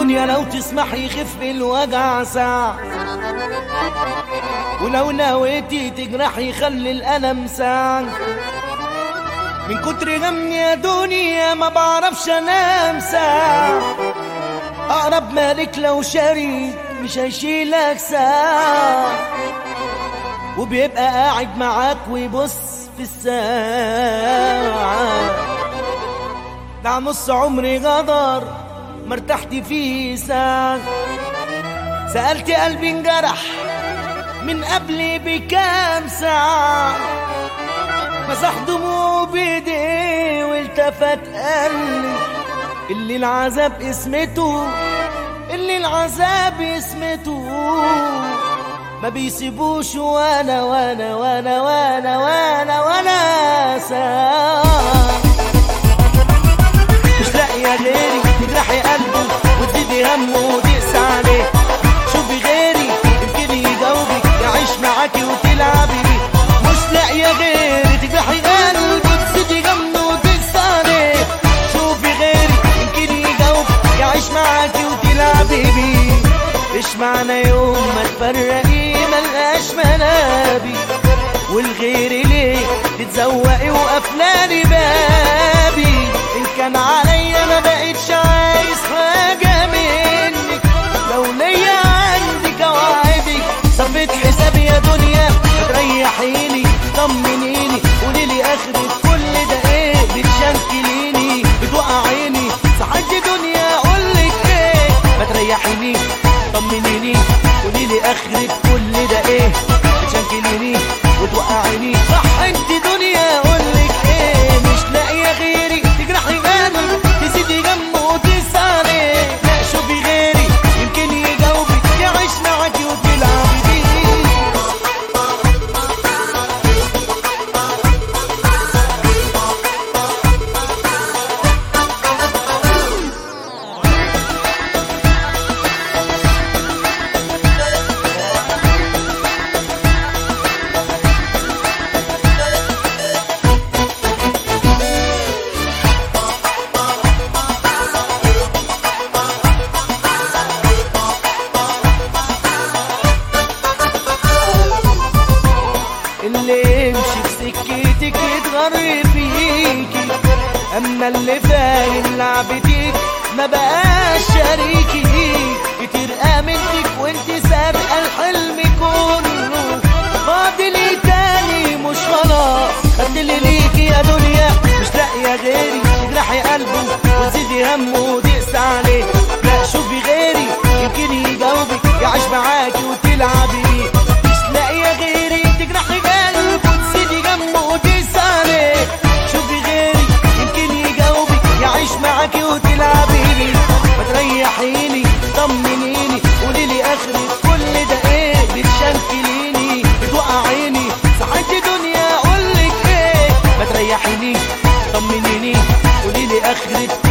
دنيا لو تسمح يخف الوجع ساعة ولو نويتي تجرحي خلي الألم ساعة من كتر غم يا دنيا ما بعرفش انام ساعة أقرب مالك لو شريك مش هيشيلك ساعة وبيبقى قاعد معاك ويبص في الساعة ده نص عمري غدر ما ارتحت فيه ساعة سألت قلبي انجرح من قبل بكام ساعة مسح دموعه بايديه والتفت قالي اللي العذاب اسمته اللي العذاب اسمته ما بيسيبوش وانا وانا وانا وانا وانا وانا ساعة مش لاقية غيري تجرحي قلبه وتزيدي همه وتقسى عليه شوفي غيري يمكن يجاوبك يعيش معاكي وتلعبي بيه مش لاقية غيري تجرحي قلبه وتزيدي همه وتقسى عليه شوفي غيري يمكن يجاوبك يعيش معاكي وتلعبي بيه ايش معنى يوم ما تفرقي ملقاش منابي والغير ليه تتزوقي وقفلاني بابي ان كان عليا ما بقتش عايز حاجه منك لو ليا عندك اوعدك صفيت حسابي يا دنيا تريحيني طمنيني قوليلي اخرة كل ده ايه بتشنكليني بتوقعيني صحيت دنيا اقولك ايه ما تريحيني طمنيني قوليلي اخرة كل ده ايه بتشنكليني وتوقعيني صح انت دنيا اقولك ايه مش لاقيه غيري تجرحي قلبي تزيدي جنبه وتسالي لا شوفي غيري يمكن يجاوبك يعيش معاكي وتلعبي بيه اللي يمشي في سكتك يتغر فيكي اما اللي فاهم لعبتك ما بقاش شريكي كتير امنتك وانت سابقه الحلم كله فاضل إيه تاني مش خلاص خدت اللي ليكي يا دنيا مش لاقيه غيري تجرحي قلبه وتزيدي همه وتقسى عليه لا شوفي غيري يمكن يجاوبك يعيش معاكي وتلعبي بيه مش لاقيه غيري تجرحي قلبه وتزيدي جنبه وتقسى عليه شوفي غيري يمكن يجاوبك يعيش معاكي وتلعبي بيه ما تريحيني طمنيني قوليلي اخرة كل ده ايه بتشنكليني بتوقعيني صحيت دنيا اقولك ايه ما تريحيني طمنيني قوليلي اخرة